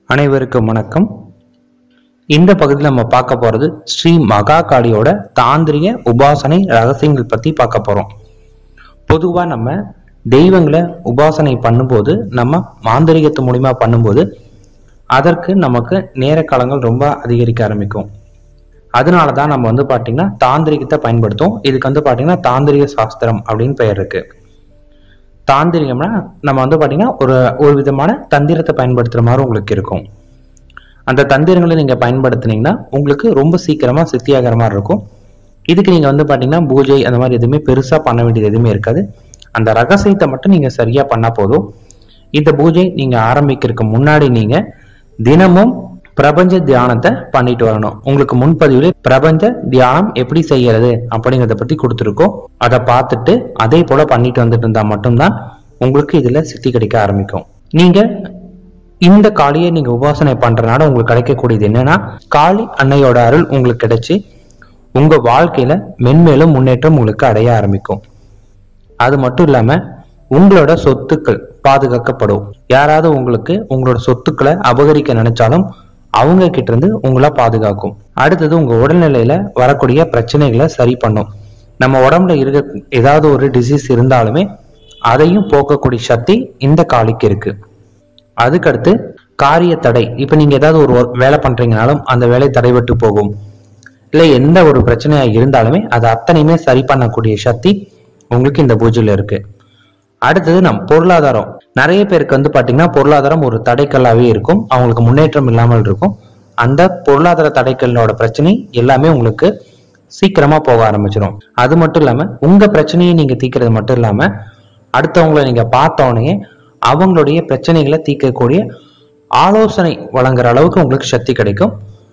அனைவருக்கும் வணக்கம் இந்த பகுதியில் நம்ம பார்க்க போறது ஸ்ரீ மகா காளியோட தாந்திரிக உபாசனை ரகசியங்கள் பத்தி பார்க்க போறோம் பொதுவா நம்ம தெய்வங்களை உபாசனை பண்ணும்போது நம்ம மாந்திரிகத்து மூலியமா பண்ணும்போது அதற்கு நமக்கு நேர காலங்கள் ரொம்ப அதிகரிக்க ஆரம்பிக்கும் அதனால தான் நம்ம வந்து பார்த்தீங்கன்னா தாந்திரிகத்தை பயன்படுத்தும் இதுக்கு வந்து பார்த்தீங்கன்னா தாந்திரிக சாஸ்திரம் அப்படின்னு பெயர் இருக்கு தாந்திரிகம்னா நம்ம வந்து பார்த்தீங்கன்னா ஒரு ஒரு விதமான தந்திரத்தை பயன்படுத்துகிற மாதிரி உங்களுக்கு இருக்கும் அந்த தந்திரங்களை நீங்கள் பயன்படுத்துனீங்கன்னா உங்களுக்கு ரொம்ப சீக்கிரமாக சித்தியாகிற மாதிரி இருக்கும் இதுக்கு நீங்கள் வந்து பார்த்தீங்கன்னா பூஜை அந்த மாதிரி எதுவுமே பெருசாக பண்ண வேண்டியது எதுவுமே இருக்காது அந்த ரகசியத்தை மட்டும் நீங்கள் சரியாக பண்ணால் போதும் இந்த பூஜை நீங்கள் ஆரம்பிக்கிறதுக்கு முன்னாடி நீங்கள் தினமும் பிரபஞ்ச தியானத்தை பண்ணிட்டு வரணும் உங்களுக்கு முன்பதிவில் பிரபஞ்ச தியானம் எப்படி செய்யறது அப்படிங்கிறத பத்தி கொடுத்துருக்கோம் அதை பார்த்துட்டு அதே போல பண்ணிட்டு வந்துட்டு இருந்தா மட்டும்தான் உங்களுக்கு இதுல சித்தி கிடைக்க ஆரம்பிக்கும் நீங்க இந்த காளியை நீங்க உபாசனை பண்றதுனால உங்களுக்கு கிடைக்கக்கூடியது என்னன்னா காளி அன்னையோட அருள் உங்களுக்கு கிடைச்சு உங்க வாழ்க்கையில மென்மேலும் முன்னேற்றம் உங்களுக்கு அடைய ஆரம்பிக்கும் அது மட்டும் இல்லாம உங்களோட சொத்துக்கள் பாதுகாக்கப்படும் யாராவது உங்களுக்கு உங்களோட சொத்துக்களை அபகரிக்க நினைச்சாலும் அவங்க கிட்ட இருந்து உங்களை பாதுகாக்கும் அடுத்தது உங்க உடல்நிலையில வரக்கூடிய பிரச்சனைகளை சரி பண்ணும் நம்ம உடம்புல இருக்க ஏதாவது ஒரு டிசீஸ் இருந்தாலுமே அதையும் போக்கக்கூடிய சக்தி இந்த காளிக்கு இருக்கு அதுக்கடுத்து காரிய தடை இப்ப நீங்க ஏதாவது ஒரு work- வேலை பண்றீங்கனாலும் அந்த வேலை தடைபட்டு போகும் இல்லை எந்த ஒரு பிரச்சனையா இருந்தாலுமே அது அத்தனையுமே சரி பண்ணக்கூடிய சக்தி உங்களுக்கு இந்த பூஜையில இருக்கு அடுத்தது நம் பொருளாதாரம் நிறைய பேருக்கு வந்து பாத்தீங்கன்னா பொருளாதாரம் ஒரு தடைக்கல்லாவே இருக்கும் அவங்களுக்கு முன்னேற்றம் இல்லாமல் இருக்கும் அந்த பொருளாதார தடைக்கல்லோட பிரச்சனை எல்லாமே உங்களுக்கு சீக்கிரமா போக ஆரம்பிச்சிடும் அது மட்டும் இல்லாம உங்க பிரச்சனையை நீங்க தீர்க்கிறது மட்டும் இல்லாம அடுத்தவங்களை நீங்க பார்த்த உடனே அவங்களுடைய பிரச்சனைகளை தீர்க்கக்கூடிய ஆலோசனை வழங்குற அளவுக்கு உங்களுக்கு சக்தி கிடைக்கும்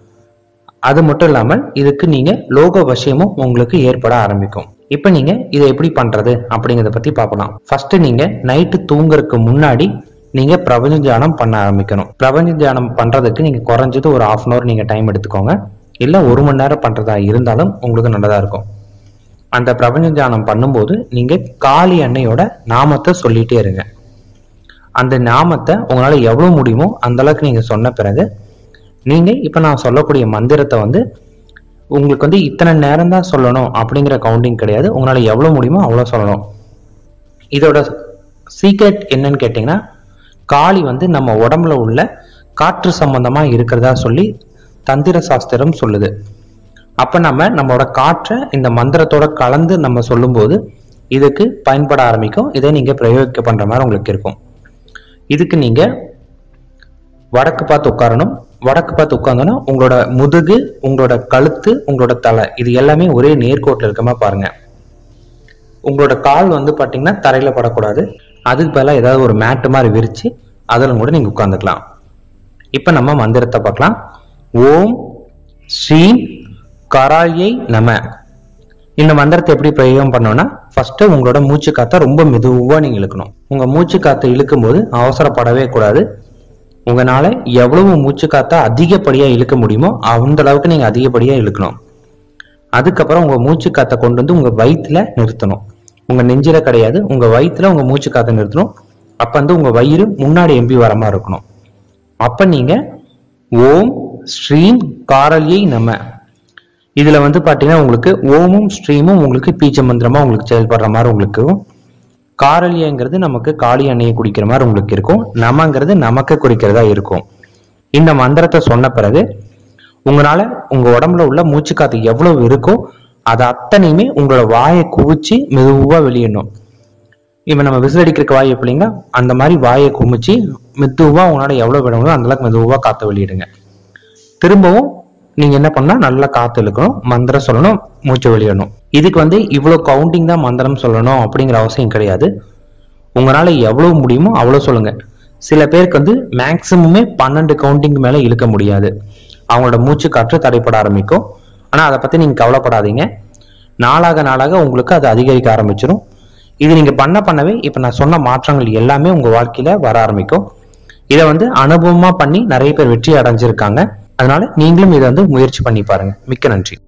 அது மட்டும் இல்லாமல் இதுக்கு நீங்க லோக வசியமும் உங்களுக்கு ஏற்பட ஆரம்பிக்கும் இப்போ நீங்க இதை எப்படி பண்றது அப்படிங்கறத பத்தி பார்க்கலாம் ஃபர்ஸ்ட் நீங்க நைட்டு தூங்குறதுக்கு முன்னாடி நீங்க பிரபஞ்ச தியானம் பண்ண ஆரம்பிக்கணும் பிரபஞ்ச தியானம் பண்றதுக்கு நீங்க குறைஞ்சது ஒரு half அன் hour நீங்க டைம் எடுத்துக்கோங்க இல்ல ஒரு மணி நேரம் பண்றதா இருந்தாலும் உங்களுக்கு நல்லதா இருக்கும் அந்த பிரபஞ்ச தியானம் பண்ணும்போது நீங்க காளி அன்னையோட நாமத்தை சொல்லிட்டே இருங்க அந்த நாமத்தை உங்களால எவ்வளவு முடியுமோ அந்த அளவுக்கு நீங்க சொன்ன பிறகு நீங்க இப்ப நான் சொல்லக்கூடிய மந்திரத்தை வந்து உங்களுக்கு வந்து இத்தனை நேரம் தான் சொல்லணும் அப்படிங்கிற கவுண்டிங் கிடையாது உங்களால எவ்வளவு முடியுமோ அவ்வளவு சொல்லணும் இதோட சீக்ரெட் என்னன்னு கேட்டிங்கன்னா காளி வந்து நம்ம உடம்புல உள்ள காற்று சம்பந்தமா இருக்கிறதா சொல்லி தந்திர சாஸ்திரம் சொல்லுது அப்ப நம்ம நம்மளோட காற்றை இந்த மந்திரத்தோட கலந்து நம்ம சொல்லும்போது இதுக்கு பயன்பட ஆரம்பிக்கும் இதை நீங்க பிரயோகிக்க பண்ற மாதிரி உங்களுக்கு இருக்கும் இதுக்கு நீங்க வடக்கு பார்த்து உட்காரணும் வடக்கு பார்த்து உட்கார்ந்தோன்னா உங்களோட முதுகு உங்களோட கழுத்து உங்களோட தலை இது எல்லாமே ஒரே நேர்கோட்டில் இருக்க மாதிரி பாருங்க உங்களோட கால் வந்து பாத்தீங்கன்னா தரையில படக்கூடாது அதுக்கு பதிலாக ஏதாவது ஒரு மேட்டு மாதிரி விரிச்சு அதில் கூட நீங்க உட்காந்துக்கலாம் இப்ப நம்ம மந்திரத்தை பார்க்கலாம் ஓம் ஸ்ரீம் கராயை நம இந்த மந்திரத்தை எப்படி பிரயோகம் பண்ணோம்னா ஃபர்ஸ்ட் உங்களோட மூச்சு காத்தை ரொம்ப மெதுவா நீங்க இழுக்கணும் உங்க மூச்சு காத்தை இழுக்கும் போது அவசரப்படவே கூடாது உங்களால எவ்வளவு மூச்சு காத்தை அதிகப்படியா இழுக்க முடியுமோ அந்த அளவுக்கு நீங்க அதிகப்படியா இழுக்கணும் அதுக்கப்புறம் உங்க மூச்சு காத்தை கொண்டு வந்து உங்க வயிற்றுல நிறுத்தணும் உங்க நெஞ்சில கிடையாது உங்க வயிற்றுல உங்க மூச்சு காத்தை நிறுத்தணும் அப்ப வந்து உங்க வயிறு முன்னாடி எம்பி வர மாதிரி இருக்கணும் அப்ப நீங்க ஓம் ஸ்ரீம் காரல்யை நம இதுல வந்து பாத்தீங்கன்னா உங்களுக்கு ஓமும் ஸ்ரீமும் உங்களுக்கு பீச்ச மந்திரமா உங்களுக்கு செயல்படுற மாதிரி உங்களுக்கு இருக்கும். காரலியங்கிறது நமக்கு காளி எண்ணெயை குடிக்கிற மாதிரி உங்களுக்கு இருக்கும் நமங்கிறது நமக்கு குறிக்கிறதா இருக்கும் இந்த மந்திரத்தை சொன்ன பிறகு உங்களால உங்க உடம்புல உள்ள மூச்சு காத்து எவ்வளவு இருக்கோ அது அத்தனையுமே உங்களோட வாயை குவிச்சு மெதுவா வெளியிடணும் இப்ப நம்ம விசில் அடிக்கிறக்கு வாய் எப்படிங்க அந்த மாதிரி வாயை குமிச்சு மெதுவா உங்களால எவ்வளவு விட முடியும் அந்த அளவுக்கு மெதுவா காத்து வெளியிடுங்க திரும்பவும் நீங்க என்ன பண்ணா நல்லா காத்து இழுக்கணும் மந்திரம் சொல்லணும் மூச்சு வெளியிடணும் இதுக்கு வந்து இவ்வளவு கவுண்டிங் தான் மந்திரம் சொல்லணும் அப்படிங்கிற அவசியம் கிடையாது உங்களால எவ்வளவு முடியுமோ அவ்வளவு சொல்லுங்க சில பேருக்கு வந்து மேக்சிமமே பன்னெண்டு கவுண்டிங் மேல இழுக்க முடியாது அவங்களோட மூச்சு காற்று தடைப்பட ஆரம்பிக்கும் ஆனா அதை பத்தி நீங்க கவலைப்படாதீங்க நாளாக நாளாக உங்களுக்கு அது அதிகரிக்க ஆரம்பிச்சிடும் இது நீங்க பண்ண பண்ணவே இப்ப நான் சொன்ன மாற்றங்கள் எல்லாமே உங்க வாழ்க்கையில வர ஆரம்பிக்கும் இதை வந்து அனுபவமா பண்ணி நிறைய பேர் வெற்றி அடைஞ்சிருக்காங்க அதனால நீங்களும் இதை வந்து முயற்சி பண்ணி பாருங்க மிக்க நன்றி